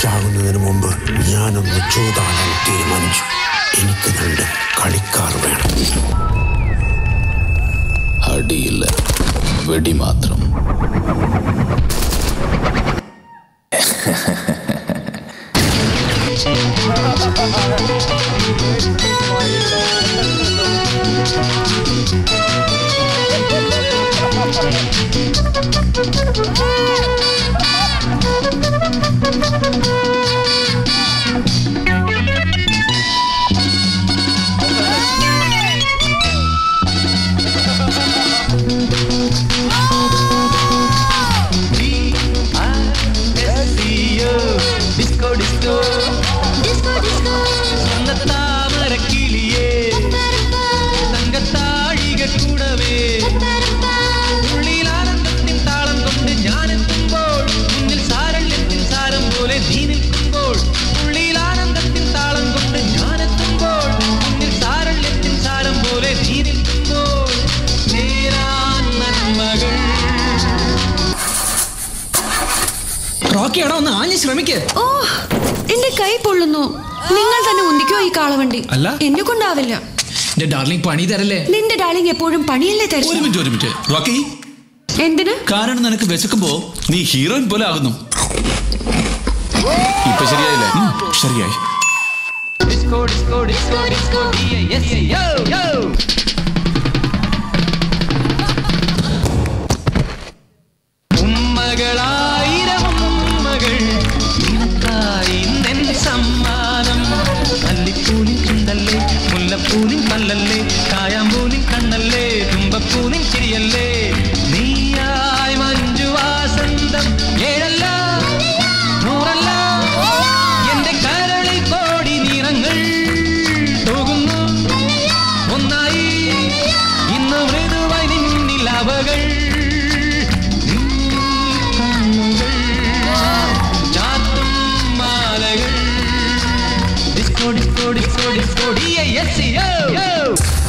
ചാകുന്നതിന് മുമ്പ് ഞാനൊന്ന് ചൂതാടാൻ തീരുമാനിച്ചു എനിക്ക് രണ്ട് കളിക്കാർ വേണം അടിയില്ല വെടി മാത്രം ഡിസ്കോ ഡിസ്കോ താമരക്കിളിയേ തങ്കത്താഴിക കൂടവേ ഉള്ളിൽ ആനന്ദത്തിൻ താളം കൊണ്ട് ഞാൻ എത്തുമ്പോൾ മുന്നിൽ സാരള്യത്തിൻ സാരം പോലെ നീ നിൽക്കുമ്പോൾ ഉള്ളിൽ ആനന്ദത്തിൻ താളം കൊണ്ട് ഞാൻ എത്തുമ്പോൾ മുന്നിൽ സാരള്യത്തിൻ സാരം പോലെ നീ നിൽക്കുമ്പോൾ നേരാൻ നന്മകൾ റോക്കിയാണോ ഒന്ന് ആഞ്ഞ് ശ്രമിക്ക് ഓ എന്റെ കൈ പൊള്ളുന്നു നിങ്ങൾ തന്നെ ഉന്തിക്കോ ഈ കാളവണ്ടി അല്ല. എന്നെ കൊണ്ടാവില്ല എന്റെ ഡാർലിംഗ് പണി തരല്ലേ നിന്റെ ഡാളിങ് എപ്പോഴും പണിയല്ലേ ഒരു തരും മിനിറ്റ് ഒരു മിനിറ്റ് റോക്കി എന്തിന് കാരണം നിനക്ക് വിശക്കുമ്പോ നീ ഹീറോയിൻ പോലെ ആകുന്നു ഇപ്പൊ ശരിയായില്ലേ ഉം, ശരിയായി Disco, disco, disco, disco, yeah, yes, yo, yo. ഉമ്മകളായിരം ഉമ്മകൾ നിനക്കായി നെൻ സമ്മാനം മല്ലിപ്പൂനിൻ ചുണ്ടല്ലേ മുല്ലപ്പൂനിൻ പല്ലല്ലേ കായാമ്പൂനിൻ കണ്ണല്ലേ തുമ്പപ്പൂനിൻ ചിരിയല്ലേ നീയായി മഞ്ജു വാസന്തം ഏഴല്ല നൂറല്ല എന്റെ കരളിൽ കോടി നിറങ്ങൾ തൂകുന്നു ഒന്നായി ഇന്ന് മൃദുവായി നിന്നിൽ അവകൾ കണ്ണുകൾ ചാത്തും മാലകൾ ഡിസ്കോ ഡിസ്കോ ഡിസ്കോ ഡിസ്കോ ഡിയ യെസ് യോ യോ